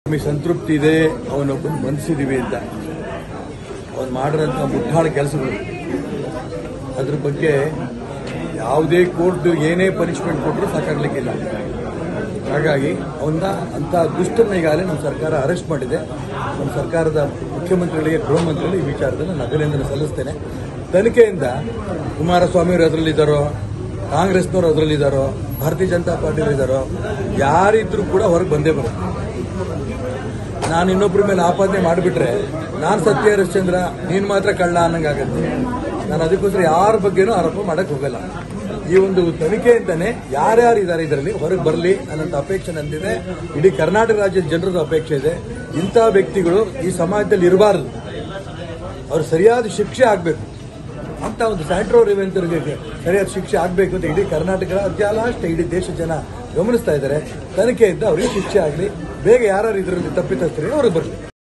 ನಮಗೆ ಸಂತೃಪ್ತಿ ಇದೆ ಅವನೊಬ್ಬನ ಬಂಧಿಸಿದೀವಿ ಅಂತ ಅವನು ಮಾಡಿರೋಂಥ ಮುಟ್ಟಾಳ ಕೆಲಸಗಳು ಅದ್ರ ಬಗ್ಗೆ ಯಾವುದೇ ಕೋರ್ಟ್ ಏನೇ ಪನಿಷ್ಮೆಂಟ್ ಕೊಟ್ಟರು ಸಾಕಾಗ್ಲಿಕ್ಕಿಲ್ಲ ಹಾಗಾಗಿ ಅವನ್ನ ಅಂತ ದುಷ್ಟನ್ನ ಈಗಾಗಲೇ ನಮ್ಮ ಸರ್ಕಾರ ಅರೆಸ್ಟ್ ಮಾಡಿದೆ ನಮ್ಮ ಸರ್ಕಾರದ ಮುಖ್ಯಮಂತ್ರಿಗಳಿಗೆ ಗೃಹ ಮಂತ್ರಿಗಳಿಗೆ ಈ ವಿಚಾರದಲ್ಲಿ ನಾನು ಅಭಿನಂದನೆ ಸಲ್ಲಿಸ್ತೇನೆ ತನಿಖೆಯಿಂದ ಕುಮಾರಸ್ವಾಮಿಯವರು ಅದರಲ್ಲಿದ್ದಾರೋ ಕಾಂಗ್ರೆಸ್ನವರು ಅದರಲ್ಲಿದ್ದಾರೋ ಭಾರತೀಯ ಜನತಾ ಪಾರ್ಟಿಯಲ್ಲಿದ್ದಾರೋ ಯಾರಿದ್ರೂ ಕೂಡ ಹೊರಗೆ ಬಂದೇ ಬರುತ್ತೆ ನಾನು ಇನ್ನೊಬ್ಬರ ಮೇಲೆ ಆಪಾದನೆ ಮಾಡಿಬಿಟ್ರೆ ನಾನು ಸತ್ಯ ಹರಿಶ್ಚಂದ್ರ ನೀನು ಮಾತ್ರ ಕಳ್ಳ ಅನ್ನಂಗಾಗತ್ತೆ ನಾನು ಅದಕ್ಕೋಸ್ಕರ ಯಾರ ಬಗ್ಗೆನೂ ಆರೋಪ ಮಾಡಕ್ ಹೋಗಲ್ಲ ಈ ಒಂದು ತನಿಖೆಯಿಂದನೇ ಯಾರ್ಯಾರು ಇದ್ದಾರೆ ಇದರಲ್ಲಿ ಹೊರಗೆ ಬರಲಿ ಅನ್ನೋಂಥ ಅಪೇಕ್ಷೆ ನಂದಿದೆ ಇಡೀ ಕರ್ನಾಟಕ ರಾಜ್ಯದ ಜನರದ ಅಪೇಕ್ಷೆ ಇದೆ ಇಂಥ ವ್ಯಕ್ತಿಗಳು ಈ ಸಮಾಜದಲ್ಲಿ ಇರಬಾರದು ಅವ್ರು ಸರಿಯಾದ ಶಿಕ್ಷೆ ಆಗಬೇಕು ಅಂತ ಒಂದು ಸ್ಯಾಂಟ್ರೋ ರಿವೆಂತರಿಗೆ ಸರಿಯಾದ ಶಿಕ್ಷೆ ಆಗಬೇಕು ಅಂತ ಇಡೀ ಕರ್ನಾಟಕ ರಾಜ್ಯ ಅಲ್ಲ ಅಷ್ಟೇ ಇಡೀ ದೇಶ ಜನ ಗಮನಿಸ್ತಾ ಇದ್ದಾರೆ ತನಿಖೆಯಿಂದ ಅವರಿಗೆ ಶಿಕ್ಷೆ ಆಗಲಿ ಬೇಗ ಯಾರು ಇದರಲ್ಲಿ ತಪ್ಪಿತಸ್ಥರಿಗೆ ಅವ್ರಿಗೆ ಬರಲಿ